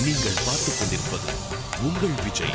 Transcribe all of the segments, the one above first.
நீங்கள் பார்த்துக் கொண்டிருப்பது உங்கள் விஜய்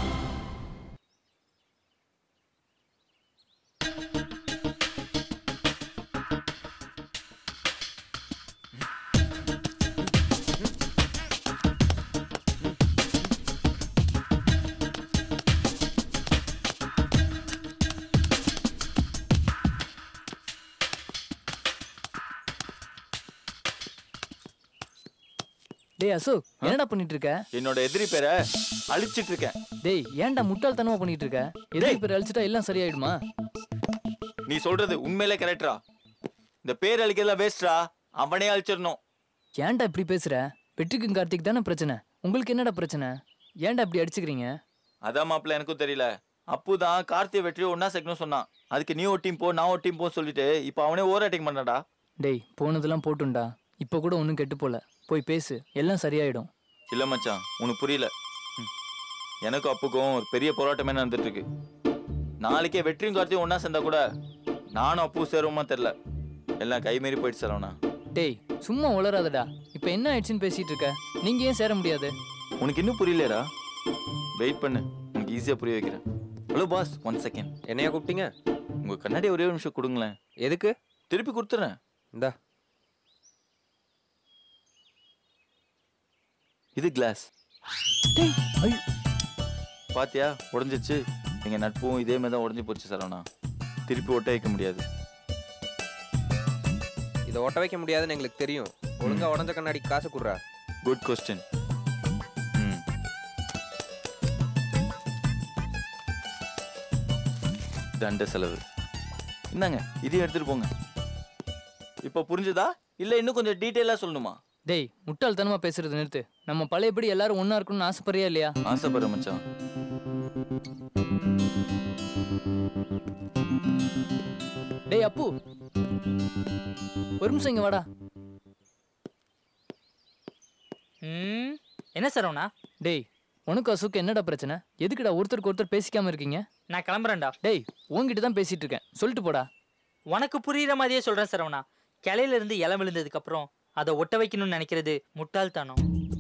டேய் அசோக் என்னடா பண்ணிட்டு இருக்க என்னோட எதிரி பேரை அழிச்சிட்டு இருக்கேன் டேய் ஏன்டா முட்டாள்தனமா பண்ணிட்டு இருக்க எதிரி பேர் அழிச்சிட்டா எல்லாம் சரியாயிடுமா நீ சொல்றது உண்மையிலே கரெக்டா இந்த பேர் அழிக்கிறதுல வேஸ்ட்ரா அவனே அழிச்சிடணும் ஏன்டா இப்படி பேசுற வெற்றிக்கும் கார்த்திக் தானே பிரச்சனை உங்களுக்கு என்னடா பிரச்சனை ஏன்டா இப்படி அடிச்சுக்கிறீங்க அதான் மாப்பிள்ள எனக்கும் தெரியல அப்பு தான் கார்த்திய வெற்றி ஒன்னா சேர்க்கணும் சொன்னான் அதுக்கு நீ ஒரு டீம் போ நான் ஒரு டீம் போ சொல்லிட்டு இப்போ அவனே ஓவர் அட்டிங் பண்ணாடா டேய் போனதெல்லாம் போட்டுண்டா இப்போ கூட ஒன்றும் கெட்டு போல போய் பேசு எல்லாம் சரியாயிடும் இல்ல மச்சான் உனக்கு புரியல ம். எனக்கும் அப்புக்கும் ஒரு பெரிய போராட்டமே நடந்துட்டு இருக்கு நாளைக்கே வெற்றியும் கார்த்தியும் ஒன்னா சேர்ந்தா கூட நானும் அப்பு சேருவோமா தெரியல எல்லாம் கைமீறி போயிட்டு சரவணா டேய் சும்மா உளராதடா இப்போ என்ன ஆயிடுச்சுன்னு பேசிட்டு இருக்க நீங்க ஏன் சேர முடியாது உனக்கு இன்னும் புரியலையடா வெயிட் பண்ணு உனக்கு ஈஸியா புரிய வைக்கிறேன் ஹலோ பாஸ் ஒன் செகண்ட் என்னையா கூப்பிட்டீங்க உங்க கண்ணாடி ஒரே ஒரு நிமிஷம் கொடுங்களேன் எதுக்கு திருப்பி கொடுத்துறேன் இந்தா இது கிளாஸ் டேய் ஐயோ பாத்தியா உடஞ்சிச்சு எங்க நட்பும் இதே மாதிரி தான் உடஞ்சி போச்சு சரவணா திருப்பி ஒட்ட வைக்க முடியாது இதை ஒட்ட வைக்க முடியாதுன்னு எங்களுக்கு தெரியும் ஒழுங்கா உடஞ்ச கண்ணாடி காசு குடுறா குட் கொஸ்டின் ம் தண்ட செலவு இந்தாங்க இதையும் எடுத்துட்டு போங்க இப்போ புரிஞ்சுதா இல்ல இன்னும் கொஞ்சம் டீட்டெயிலா சொல்லணுமா டேய் முட்டாள்தனமா பேசுறது நிறுத்து நம்ம பழையபடி எல்லாரும் ஒண்ணா இருக்கணும்னு ஆசைப்படுறியா இல்லையா ஆசைப்படுற மச்சான் டேய் அப்பு ஒரு நிமிஷம் இங்க வாடா ம் என்ன சரவணா டேய் உனக்கு அசோக் என்னடா பிரச்சனை எதுக்குடா ஒருத்தருக்கு ஒருத்தர் பேசிக்காம இருக்கீங்க நான் கிளம்புறேன்டா டேய் உன்கிட்ட தான் பேசிட்டு இருக்கேன் சொல்லிட்டு போடா உனக்கு புரியுற மாதிரியே சொல்றேன் சரவணா கிளையில இருந்து இலை விழுந்ததுக்கு அப்புறம் அதை ஒட்ட வைக்கணும்னு நினைக்கிறது முட்டாள்தானம்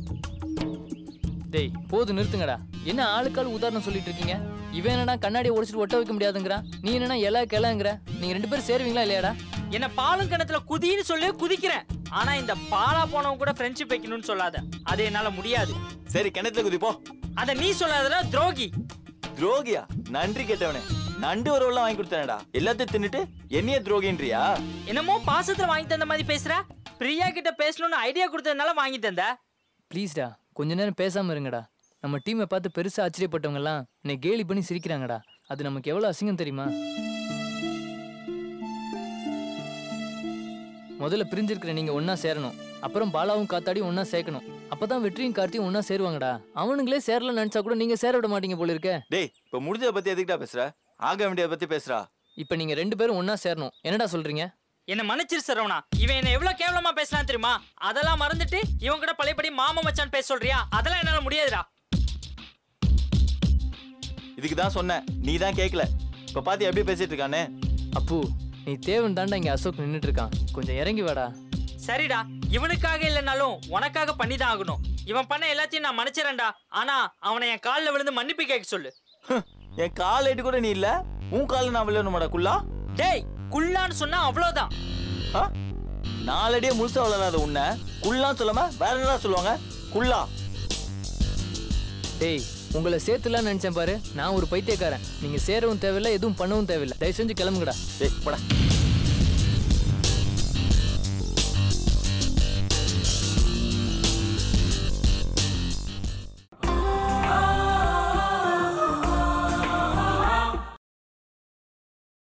டேய் போது நிறுத்துங்கடா என்ன ஆளுக்காள் உதாரணம் சொல்லிட்டு இருக்கீங்க இவன் என்னடா கண்ணாடியை உடைச்சிட்டு ஒட்ட வைக்க முடியாதுங்கிறான் நீ என்னன்னா எலா கிளாங்கிற நீங்க ரெண்டு பேரும் சேருவீங்களா இல்லையாடா என்ன பாலும் கிணத்துல குதின்னு சொல்லி குதிக்கிறேன் ஆனா இந்த பாலா போனவன் கூட ஃப்ரெண்ட்ஷிப் வைக்கணும்னு சொல்லாத அது என்னால முடியாது சரி கிணத்துல குதி போ அத நீ சொல்லாதடா துரோகி துரோகியா நன்றி கேட்டவனே நண்டு வரவெல்லாம் வாங்கி கொடுத்தேனடா எல்லாத்தையும் தின்னுட்டு என்னைய துரோகின்றியா என்னமோ பாசத்துல வாங்கி தந்த மாதிரி பேசுற பிரியா கிட்ட பேசணும்னு ஐடியா கொடுத்ததுனால வாங்கி தந்த ப்ளீஸ்டா கொஞ்ச நேரம் பேசாம இருங்கடா நம்ம டீமை பார்த்து பெருசா ஆச்சரியப்பட்டவங்க எல்லாம் என்னை கேலி பண்ணி சிரிக்கிறாங்கடா அது நமக்கு எவ்வளவு அசிங்கம் தெரியுமா முதல்ல பிரிஞ்சிருக்கிற நீங்க ஒண்ணா சேரணும் அப்புறம் பாலாவும் காத்தாடியும் ஒண்ணா சேர்க்கணும் அப்பதான் வெற்றியும் கார்த்தியும் ஒண்ணா சேருவாங்கடா அவனுங்களே சேரலன்னு நினைச்சா கூட நீங்க சேர விட மாட்டீங்க போல இருக்க டேய் இப்ப முடிஞ்சதை பத்தி எதுக்குடா பேசுற ஆக வேண்டியதை பத்தி பேசுறா இப்ப நீங்க ரெண்டு பேரும் ஒண்ணா சேரணும் என்னடா சொல்றீங்க என்ன மன்னிச்சிரு சரவணா இவன் என்ன எவ்வளவு கேவலமா பேசலாம் தெரியுமா அதெல்லாம் மறந்துட்டு இவன் கூட பழையபடி மாமா மச்சான் பேச சொல்றியா அதெல்லாம் என்னால முடியாதுடா இதுக்கு தான் சொன்னேன் நீ தான் கேட்கல இப்ப பாத்தி எப்படி பேசிட்டு இருக்கானே அப்பு நீ தேவன் தாண்டா இங்க அசோக் நின்னுட்டு இருக்கான் கொஞ்சம் இறங்கி வாடா சரிடா இவனுக்காக இல்லைனாலும் உனக்காக பண்ணி தான் ஆகணும் இவன் பண்ண எல்லாத்தையும் நான் மன்னிச்சிடறேன்டா ஆனா அவனை என் காலில் விழுந்து மன்னிப்பு கேட்க சொல்லு ஹம், என் கால் எட்டு கூட நீ இல்ல உன் காலில் நான் விழணுமாடா குள்ளா டேய் குள்ளான்னு சொன்னா அவ்வளவுதான் ஆ? நாலடியே முழுசா வளராத உன்னை குள்ளான்னு சொல்லாம வேற என்னடா சொல்லுவாங்க குள்ளா டேய் உங்களை சேர்த்துலாம் நினைச்சேன் பாரு நான் ஒரு பைத்தியக்காரன் நீங்க சேரவும் தேவையில்ல எதுவும் பண்ணவும் தேவையில்ல தயவு செஞ்சு கிளம்புங்கடா டேய் போடா